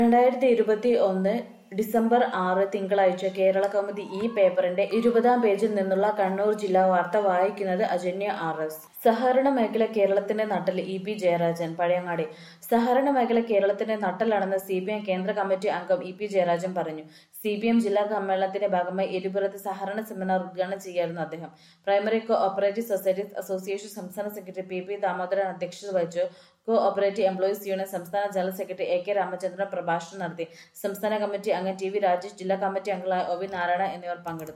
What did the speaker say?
രണ്ടായിരത്തി ഇരുപത്തി ഒന്ന് ഡിസംബർ ആറ് തിങ്കളാഴ്ച കേരള കൗമുദി ഈ പേപ്പറിന്റെ ഇരുപതാം പേജിൽ നിന്നുള്ള കണ്ണൂർ ജില്ലാ വാർത്ത വായിക്കുന്നത് അജന്യ ആർ എസ് സഹകരണ മേഖല കേരളത്തിന്റെ നട്ടൽ ഇ പി ജയരാജൻ പഴയങ്ങാടി സഹകരണ മേഖല കേരളത്തിന്റെ നട്ടലാണെന്ന് സി പി എം കേന്ദ്ര കമ്മിറ്റി അംഗം ഇ പി ജയരാജൻ പറഞ്ഞു സി പി എം ജില്ലാ സമ്മേളനത്തിന്റെ ഭാഗമായി എരിപുരത്ത് സഹകരണ സെമിനാർ ഉദ്ഘാടനം ചെയ്യായിരുന്നു അദ്ദേഹം primary cooperative societies association സംസ്ഥാന സെക്രട്ടറി പി പി ദാമോദരൻ അധ്യക്ഷത വഹിച്ചു കോ ഓപ്പറേറ്റീവ് എംപ്ലോയീസ് യൂണിയൻ സംസ്ഥാന general secretary A K Ramachandran പ്രഭാഷണം നടത്തി സംസ്ഥാന കമ്മിറ്റി അംഗം ടി വി രാജേഷ് ജില്ലാ കമ്മിറ്റി അംഗങ്ങളായ ഒ വി നാരായണ എന്നിവർ പങ്കെടുത്തു